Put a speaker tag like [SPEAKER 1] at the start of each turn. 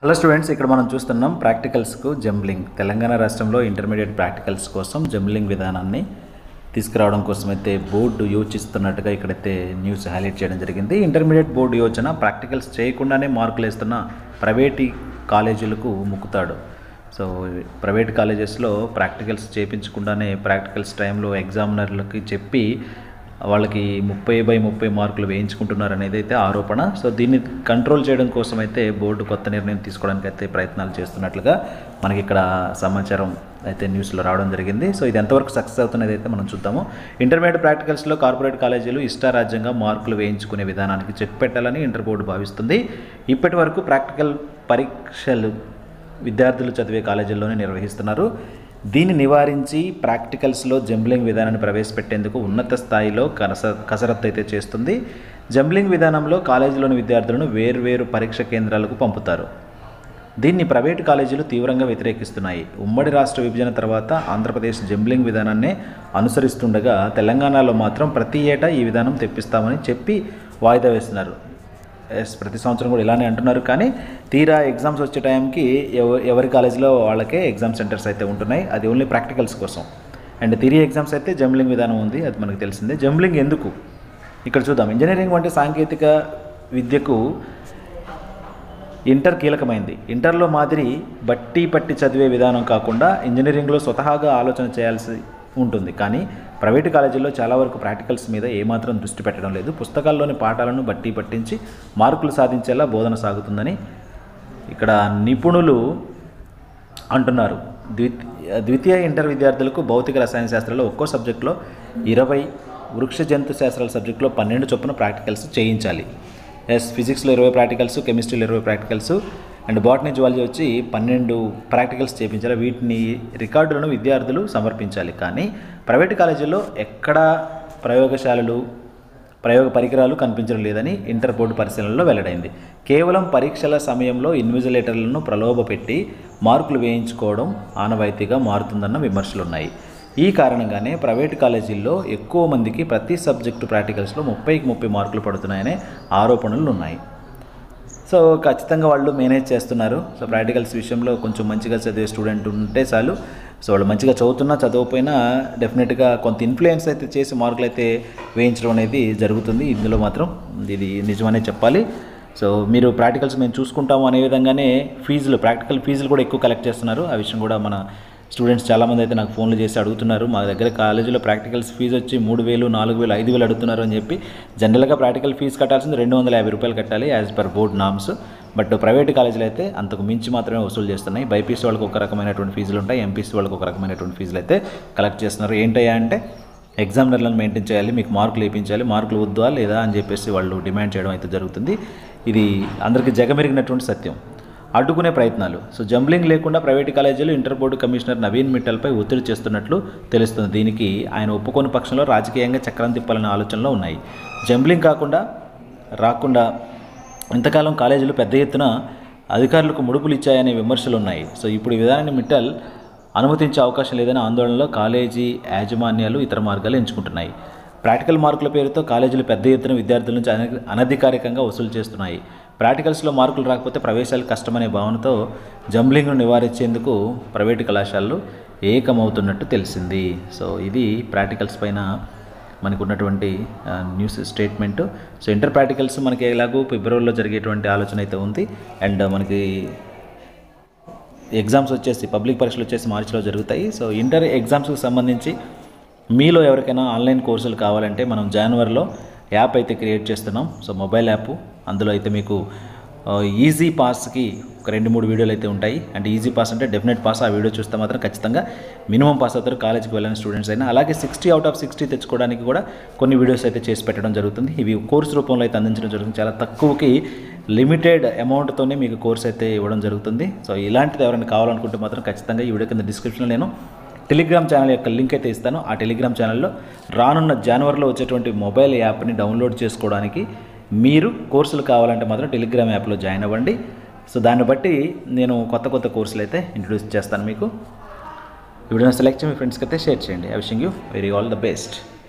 [SPEAKER 1] hello students ఇక్కడ మనం చూస్తున్నాం ప్రాక్టికల్స్కు జంబ్లింగ్ తెలంగాణ రాష్ట్రంలో ఇంటర్మీడియట్ ప్రాక్టికల్స్ కోసం జంబ్లింగ్ విధానాన్ని తీసుకురావడం కోసం అయితే బోర్డు యోచిస్తున్నట్టుగా ఇక్కడైతే న్యూస్ హైలైట్ చేయడం జరిగింది ఇంటర్మీడియట్ బోర్డు యోచన ప్రాక్టికల్స్ చేయకుండానే మార్కులు వేస్తున్న ప్రైవేటీ కాలేజీలకు ముక్కుతాడు సో ప్రైవేట్ కాలేజెస్లో ప్రాక్టికల్స్ చేయించకుండానే ప్రాక్టికల్స్ టైంలో ఎగ్జామినర్లకి చెప్పి వాళ్ళకి ముప్పై బై ముప్పై మార్కులు వేయించుకుంటున్నారు అనేది అయితే ఆరోపణ సో దీన్ని కంట్రోల్ చేయడం కోసం అయితే బోర్డు కొత్త నిర్ణయం తీసుకోవడానికి అయితే ప్రయత్నాలు చేస్తున్నట్లుగా మనకి ఇక్కడ సమాచారం అయితే న్యూస్లో రావడం జరిగింది సో ఇది ఎంతవరకు సక్సెస్ అవుతున్నది అయితే మనం చూద్దాము ఇంటర్మీడియట్ ప్రాక్టికల్స్లో కార్పొరేట్ కాలేజీలు ఇష్టారాజ్యంగా మార్కులు వేయించుకునే విధానానికి చెక్ పెట్టాలని ఇంటర్ బోర్డు భావిస్తుంది ఇప్పటి వరకు ప్రాక్టికల్ పరీక్షలు విద్యార్థులు చదివే కాలేజీల్లోనే నిర్వహిస్తున్నారు దీన్ని నివారించి ప్రాక్టికల్స్లో జంబ్లింగ్ విధానాన్ని ప్రవేశపెట్టేందుకు ఉన్నత స్థాయిలో కస కసరత్తు అయితే చేస్తుంది జంబ్లింగ్ విధానంలో కాలేజీలోని విద్యార్థులను వేర్వేరు పరీక్ష కేంద్రాలకు పంపుతారు దీన్ని ప్రైవేటు కాలేజీలు తీవ్రంగా వ్యతిరేకిస్తున్నాయి ఉమ్మడి రాష్ట్ర విభజన తర్వాత ఆంధ్రప్రదేశ్ జంబ్లింగ్ విధానాన్ని అనుసరిస్తుండగా తెలంగాణలో మాత్రం ప్రతి ఏటా ఈ విధానం తెప్పిస్తామని చెప్పి వాయిదా వేస్తున్నారు ఎస్ ప్రతి సంవత్సరం కూడా ఇలానే అంటున్నారు కానీ తీరా ఎగ్జామ్స్ వచ్చే టైంకి ఎవ ఎవరి కాలేజీలో వాళ్ళకే ఎగ్జామ్ సెంటర్స్ అయితే ఉంటున్నాయి అది ఓన్లీ ప్రాక్టికల్స్ కోసం అండ్ థిరీ ఎగ్జామ్స్ అయితే జంబ్లింగ్ విధానం ఉంది అది మనకు తెలిసిందే జంబ్లింగ్ ఎందుకు ఇక్కడ చూద్దాం ఇంజనీరింగ్ వంటి సాంకేతిక విద్యకు ఇంటర్ కీలకమైంది ఇంటర్లో మాదిరి బట్టి పట్టి చదివే విధానం కాకుండా ఇంజనీరింగ్లో స్వతహాగా ఆలోచన చేయాల్సి ఉంటుంది కానీ ప్రైవేటు కాలేజీల్లో చాలా వరకు ప్రాక్టికల్స్ మీద ఏమాత్రం దృష్టి పెట్టడం లేదు పుస్తకాల్లోని పాఠాలను బట్టి పట్టించి మార్కులు సాధించేలా బోధన సాగుతుందని ఇక్కడ నిపుణులు అంటున్నారు ద్వితీ ద్వితీయ ఇంటర్ విద్యార్థులకు భౌతిక రసాయన శాస్త్రంలో ఒక్కో సబ్జెక్టులో ఇరవై వృక్ష జంతు శాస్త్రాల సబ్జెక్టులో పన్నెండు చొప్పున ప్రాక్టికల్స్ చేయించాలి ఎస్ ఫిజిక్స్లో ఇరవై ప్రాక్టికల్స్ కెమిస్ట్రీలో ఇరవై ప్రాక్టికల్స్ అండ్ బాటనీ జువాలజీ వచ్చి పన్నెండు ప్రాక్టికల్స్ చేయించాలి వీటిని రికార్డులను విద్యార్థులు సమర్పించాలి కానీ ప్రైవేట్ కాలేజీల్లో ఎక్కడ ప్రయోగశాలలు ప్రయోగ పరికరాలు కనిపించడం లేదని ఇంటర్ బోర్డు పరిశీలనలో వెల్లడైంది కేవలం పరీక్షల సమయంలో ఇన్విజిలేటర్లను ప్రలోభపెట్టి మార్కులు వేయించుకోవడం ఆనవాయితీగా మారుతుందన్న విమర్శలు ఉన్నాయి ఈ కారణంగానే ప్రైవేట్ కాలేజీల్లో ఎక్కువ మందికి ప్రతి సబ్జెక్టు ప్రాక్టికల్స్లో ముప్పైకి ముప్పై మార్కులు పడుతున్నాయనే ఆరోపణలు ఉన్నాయి సో ఖచ్చితంగా వాళ్ళు మేనేజ్ చేస్తున్నారు సో ప్రాక్టికల్స్ విషయంలో కొంచెం మంచిగా చదివే స్టూడెంట్ ఉంటే చాలు సో వాళ్ళు మంచిగా చదువుతున్నా చదవకపోయినా డెఫినెట్గా కొంత ఇన్ఫ్లుయెన్స్ అయితే చేసి మార్కులు అయితే వేయించడం అనేది జరుగుతుంది ఇందులో మాత్రం ఇది నిజమనే చెప్పాలి సో మీరు ప్రాక్టికల్స్ మేము చూసుకుంటాము అనే విధంగానే ఫీజులు ప్రాక్టికల్ ఫీజులు కూడా ఎక్కువ కలెక్ట్ చేస్తున్నారు ఆ విషయం కూడా మన స్టూడెంట్స్ చాలామంది అయితే నాకు ఫోన్లు చేసి అడుగుతున్నారు మా దగ్గర కాలేజీలో ప్రాక్టికల్స్ ఫీజు వచ్చి మూడు వేలు నాలుగు వేలు ఐదు వేలు అడుగుతున్నారు అని చెప్పి జనరల్గా ప్రాక్టికల్ ఫీజు కట్టాల్సింది రెండు వందల యాభై రూపాయలు కట్టాలి as per board norms but private కాలేజీలు అయితే అంతకు మించి మాత్రమే వసూలు చేస్తున్నాయి బైపీసీ వాళ్ళకి ఒక రకమైనటువంటి ఫీజులు ఉంటాయి ఎంపీసీ వాళ్ళకి ఒక రకమైనటువంటి ఫీజులు అయితే కలెక్ట్ చేస్తున్నారు ఏంటయ్యా అంటే ఎగ్జామినర్లను మెయింటైన్ చేయాలి మీకు మార్కులు వేయించాలి మార్కులు వద్దా లేదా అని చెప్పేసి వాళ్ళు డిమాండ్ చేయడం అయితే జరుగుతుంది ఇది అందరికీ జగమెరిగినటువంటి సత్యం అడ్డుకునే ప్రయత్నాలు సో జంబ్లింగ్ లేకుండా ప్రైవేట్ కాలేజీలు ఇంటర్ బోర్డు కమిషనర్ నవీన్ మిట్టల్పై ఒత్తిడి చేస్తున్నట్లు తెలుస్తుంది దీనికి ఆయన ఒప్పుకోని పక్షంలో రాజకీయంగా చక్రం తిప్పాలనే ఆలోచనలో ఉన్నాయి జంబ్లింగ్ కాకుండా రాకుండా ఇంతకాలం కాలేజీలు పెద్ద ఎత్తున అధికారులకు ముడుపులు ఇచ్చాయనే విమర్శలు ఉన్నాయి సో ఇప్పుడు ఈ విధానాన్ని మిట్టల్ అనుమతించే అవకాశం లేదని ఆందోళనలో కాలేజీ యాజమాన్యాలు ఇతర మార్గాలు ఎంచుకుంటున్నాయి ప్రాక్టికల్ మార్కుల పేరుతో కాలేజీలు పెద్ద ఎత్తున విద్యార్థుల నుంచి అన- అనధికారికంగా వసూలు చేస్తున్నాయి ప్రాక్టికల్స్లో మార్కులు రాకపోతే ప్రవేశాలు కష్టమనే భావనతో జంబ్లింగ్ను నివారించేందుకు ప్రైవేటు కళాశాలలు ఏకమవుతున్నట్టు తెలిసింది సో ఇది ప్రాక్టికల్స్ పైన మనకు ఉన్నటువంటి ఆ, news statement so inter practicals మనకి ఎలాగో ఫిబ్రవరిలో జరిగేటువంటి ఆలోచన అయితే ఉంది అండ్ మనకి ఎగ్జామ్స్ వచ్చేసి పబ్లిక్ పరీక్షలు వచ్చేసి మార్చిలో జరుగుతాయి సో ఇంటర్ ఎగ్జామ్స్కి సంబంధించి మీలో ఎవరికైనా ఆన్లైన్ కోర్సులు కావాలంటే మనం జనవరిలో యాప్ అయితే క్రియేట్ చేస్తున్నాం సో మొబైల్ యాప్ అందులో అయితే మీకు ఆ, ఈజీ పాస్కి ఒక రెండు మూడు వీడియోలు అయితే ఉంటాయి అంటే ఈజీ పాస్ అంటే డెఫినెట్ పాస్ ఆ వీడియో చూస్తే మాత్రం ఖచ్చితంగా మినిమం పాస్ అవుతారు కాలేజ్కి వెళ్ళిన స్టూడెంట్స్ అయినా అలాగే సిక్స్టీ అవుట్ ఆఫ్ సిక్స్టీ తెచ్చుకోవడానికి కూడా కొన్ని వీడియోస్ అయితే చేసి పెట్టడం జరుగుతుంది ఇవి కోర్స్ రూపంలో అయితే అందించడం జరుగుతుంది చాలా తక్కువకి లిమిటెడ్ అమౌంట్తోనే మీకు కోర్స్ అయితే ఇవ్వడం జరుగుతుంది సో ఇలాంటిది ఎవరైనా కావాలనుకుంటే మాత్రం ఖచ్చితంగా ఈ వీడియో కింద డిస్క్రిప్షన్లో నేను టెలిగ్రామ్ ఛానల్ యొక్క లింక్ అయితే ఇస్తాను ఆ టెలిగ్రామ్ ఛానల్లో రానున్న జనవరిలో వచ్చేటువంటి మొబైల్ యాప్ని డౌన్లోడ్ చేసుకోవడానికి మీరు కోర్సులు కావాలంటే మాత్రం టెలిగ్రామ్ యాప్లో జాయిన్ అవ్వండి సో దాన్ని బట్టి నేను కొత్త కొత్త కోర్సులు అయితే ఇంట్రడ్యూస్ చేస్తాను మీకు ఈ వీడియోని సెలెక్ట్ చేసి మీ ఫ్రెండ్స్కి అయితే షేర్ చేయండి I wishing you very all the best